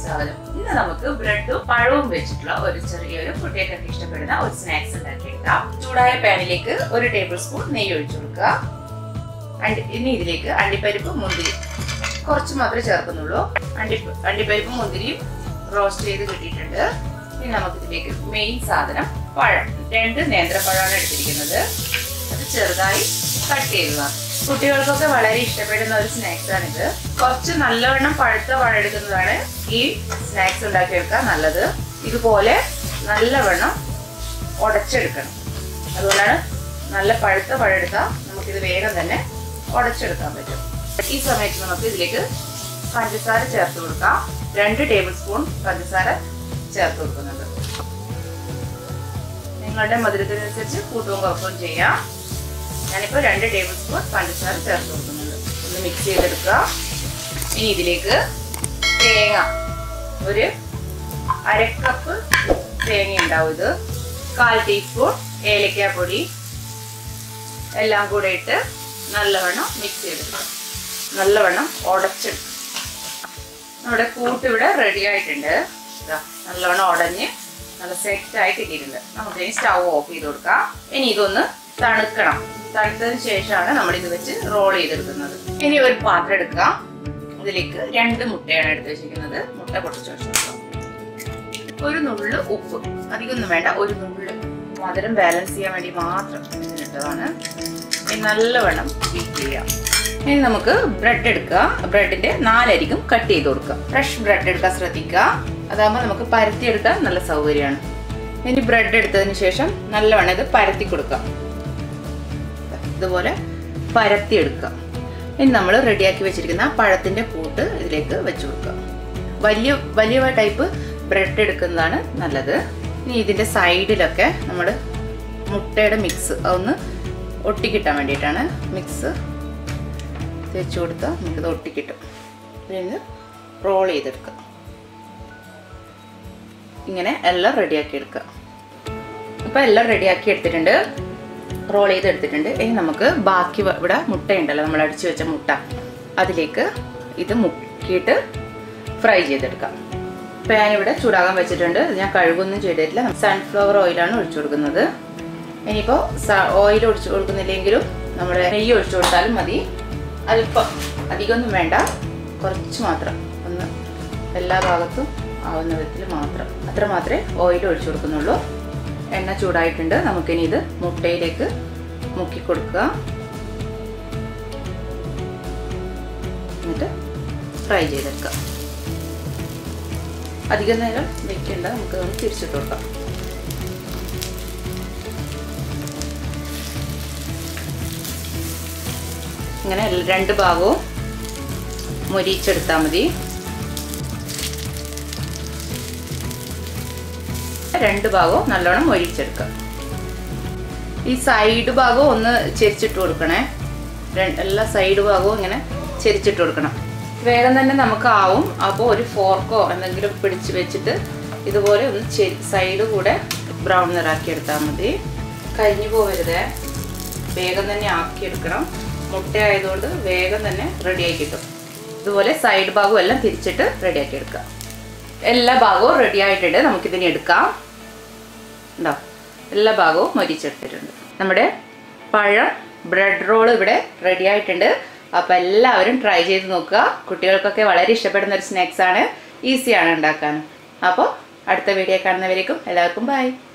സ്വാഗതം ഇന്ന് നമുക്ക് ബ്രെഡും പഴവും വെച്ചിട്ടുള്ള ഒരു ചെറിയൊരു കുട്ടികൾക്കൊക്കെ ഇഷ്ടപ്പെടുന്ന ഒരു സ്നാക്സ് ഉണ്ടാക്കിയെടുക്കാം ചൂടായ പാനിലേക്ക് ഒരു ടേബിൾ സ്പൂൺ നെയ്യ് ഒഴിച്ചു കൊടുക്കുക അണ്ടി ഇനി ഇതിലേക്ക് അണ്ടിപ്പരിപ്പ് മുന്തിരി കുറച്ച് മാത്രമേ ചേർക്കുന്നുള്ളൂ അണ്ടി അണ്ടിപ്പരിപ്പും മുന്തിരിയും റോസ്റ്റ് ചെയ്ത് കിട്ടിയിട്ടുണ്ട് ഇനി നമുക്ക് ഇതിലേക്ക് മെയിൻ സാധനം പഴം രണ്ട് നേന്ത്രപ്പഴമാണ് എടുത്തിരിക്കുന്നത് അത് ചെറുതായി കട്ട് ചെയ്യുക കുട്ടികൾക്കൊക്കെ വളരെ ഇഷ്ടപ്പെടുന്ന ഒരു സ്നാക്സ് ആണിത് കുറച്ച് നല്ലവണ്ണം പഴുത്ത പഴം എടുക്കുന്നതാണ് ഈ സ്നാക്സ് ഉണ്ടാക്കിയെടുക്കാൻ നല്ലത് ഇതുപോലെ നല്ലവണ്ണം ഉടച്ചെടുക്കണം അതുകൊണ്ടാണ് നല്ല പഴുത്ത പഴം എടുത്താൽ നമുക്കിത് വേഗം തന്നെ ഉടച്ചെടുക്കാൻ പറ്റും ഈ സമയത്ത് നമുക്ക് ഇതിലേക്ക് പഞ്ചസാര ചേർത്ത് കൊടുക്കാം രണ്ട് ടേബിൾ സ്പൂൺ പഞ്ചസാര ചേർത്ത് കൊടുക്കുന്നുണ്ട് നിങ്ങളുടെ മധുരത്തിനനുസരിച്ച് കൂട്ടവും കുറക്കുകയും ചെയ്യാം ഞാനിപ്പോൾ രണ്ട് ടേബിൾ സ്പൂൺ പഞ്ചസാര ചേർത്ത് കൊടുക്കുന്നുണ്ട് ഒന്ന് മിക്സ് ചെയ്തെടുക്കുക ഇനി ഇതിലേക്ക് തേങ്ങ ഒരു അരക്കപ്പ് തേങ്ങ ഉണ്ടാവും ഇത് കാൽ ടീസ്പൂൺ ഏലക്കാപ്പൊടി എല്ലാം കൂടെ ഇട്ട് നല്ലവണ്ണം മിക്സ് ചെയ്തെടുക്കുക നല്ലവണ്ണം ഉടച്ചെടുക്കുക നമ്മുടെ കൂട്ട് ഇവിടെ റെഡി ആയിട്ടുണ്ട് നല്ലവണ്ണം ഉടഞ്ഞ് നല്ല സെറ്റ് ആയിട്ട് ഇട്ടിട്ടുണ്ട് നമുക്ക് ഇനി സ്റ്റൗ ഓഫ് ചെയ്ത് കൊടുക്കാം ഇനി ഇതൊന്ന് തണുക്കണം തണുത്തതിന് ശേഷമാണ് നമ്മൾ ഇത് വെച്ച് റോൾ ചെയ്തെടുക്കുന്നത് ഇനി ഒരു പാത്രം എടുക്കുക ഇതിലേക്ക് രണ്ട് മുട്ടയാണ് എടുത്ത് വെച്ചിരിക്കുന്നത് മുട്ട പൊട്ടിച്ച് വെച്ച് കൊടുക്കാം ഒരു നുള്ള് ഉപ്പ് അധികമൊന്നും വേണ്ട ഒരു നുള്ള് മധുരം ബാലൻസ് ചെയ്യാൻ വേണ്ടി മാത്രം ഇതിനിട്ടതാണ് ഇനി നല്ലവണ്ണം ബീറ്റ് ചെയ്യാം ഇനി നമുക്ക് ബ്രെഡ് എടുക്കുക ബ്രെഡിന്റെ നാലരിക്കും കട്ട് ചെയ്ത് കൊടുക്കുക ഫ്രഷ് ബ്രെഡ് എടുക്കാൻ ശ്രദ്ധിക്കുക അതാകുമ്പോൾ നമുക്ക് പരത്തി എടുക്കാൻ നല്ല സൗകര്യമാണ് ഇനി ബ്രെഡ് എടുത്തതിന് ശേഷം നല്ലവണ്ണം ഇത് പരത്തി കൊടുക്കുക ഇതുപോലെ പരത്തി എടുക്കുക ഇനി നമ്മൾ റെഡിയാക്കി വെച്ചിരിക്കുന്ന പഴത്തിന്റെ കൂട്ട് ഇതിലേക്ക് വെച്ചു കൊടുക്കുക വലിയ വലിയ ടൈപ്പ് ബ്രെഡ് എടുക്കുന്നതാണ് നല്ലത് ഇനി ഇതിന്റെ സൈഡിലൊക്കെ നമ്മൾ മുട്ടയുടെ മിക്സ് അതൊന്ന് ഒട്ടിക്കിട്ടാൻ വേണ്ടിയിട്ടാണ് മിക്സ് തേച്ച് കൊടുത്താൽ നമുക്കിത് ഒട്ടിക്കിട്ടും പിന്നെ റോൾ ചെയ്തെടുക്കുക ഇങ്ങനെ എല്ലാം റെഡിയാക്കി എടുക്കുക അപ്പോൾ എല്ലാം റെഡിയാക്കി എടുത്തിട്ടുണ്ട് റോൾ ചെയ്തെടുത്തിട്ടുണ്ട് ഇനി നമുക്ക് ബാക്കി ഇവിടെ മുട്ടയുണ്ടല്ലോ നമ്മൾ അടിച്ചു വെച്ച മുട്ട അതിലേക്ക് ഇത് മുക്കിയിട്ട് ഫ്രൈ ചെയ്തെടുക്കാം പാൻ ഇവിടെ ചൂടാകാൻ വെച്ചിട്ടുണ്ട് ഞാൻ കഴുകൊന്നും ചെയ്തിട്ടില്ല സൺഫ്ലവർ ഓയിലാണ് ഒഴിച്ചു കൊടുക്കുന്നത് ഇനിയിപ്പോൾ ഓയിൽ ഒഴിച്ചു കൊടുക്കുന്നില്ലെങ്കിലും നമ്മുടെ നെയ്യ് ഒഴിച്ചു കൊടുത്താലും മതി അല്പം അധികമൊന്നും വേണ്ട കുറച്ച് മാത്രം ഒന്ന് എല്ലാ ഭാഗത്തും ആവുന്ന വിധത്തിൽ മാത്രം അത്ര മാത്രമേ ഓയിൽ ഒഴിച്ചു കൊടുക്കുന്നുള്ളൂ എണ്ണ ചൂടായിട്ടുണ്ട് നമുക്കിനി ഇത് മുട്ടയിലേക്ക് മുക്കി കൊടുക്കുക എന്നിട്ട് ഫ്രൈ ചെയ്തെടുക്കുക അധികം നേരം വെക്കേണ്ട നമുക്ക് ഒന്ന് തിരിച്ചിട്ട് കൊടുക്കാം ഇങ്ങനെ രണ്ട് ഭാഗവും മൊരിച്ചെടുത്താൽ മതി രണ്ട് ഭാഗവും നല്ലോണം മൊരിച്ചെടുക്കുക ഈ സൈഡ് ഭാഗവും ഒന്ന് ചെരിച്ചിട്ട് കൊടുക്കണേ എല്ലാ സൈഡ് ഭാഗവും ഇങ്ങനെ ചെരിച്ചിട്ട് കൊടുക്കണം വേഗം തന്നെ നമുക്ക് ആവും അപ്പോൾ ഒരു ഫോർക്കോ എന്തെങ്കിലും പിടിച്ച് വെച്ചിട്ട് ഇതുപോലെ ഒന്ന് ചെരി സൈഡ് കൂടെ ബ്രൗൺ നിറാക്കി എടുത്താൽ മതി കരിഞ്ഞു പോകരുതേ വേഗം തന്നെ ആക്കിയെടുക്കണം മുട്ട ആയതുകൊണ്ട് വേഗം തന്നെ റെഡിയാക്കി കിട്ടും ഇതുപോലെ സൈഡ് ഭാഗവും എല്ലാം തിരിച്ചിട്ട് റെഡിയാക്കി എടുക്കുക എല്ലാ ഭാഗവും റെഡി ആയിട്ടുണ്ട് നമുക്കിതിനെ എടുക്കാം ഉണ്ടോ എല്ലാ ഭാഗവും മൊരിച്ചെടുത്തിട്ടുണ്ട് നമ്മുടെ പഴം ബ്രെഡ് റോൾ ഇവിടെ റെഡി ആയിട്ടുണ്ട് അപ്പോൾ എല്ലാവരും ട്രൈ ചെയ്ത് നോക്കുക കുട്ടികൾക്കൊക്കെ വളരെ ഇഷ്ടപ്പെടുന്ന ഒരു സ്നാക്സ് ആണ് ഈസിയാണ് ഉണ്ടാക്കാൻ അപ്പോൾ അടുത്ത വീഡിയോ കാണുന്നവരേക്കും എല്ലാവർക്കും ബൈ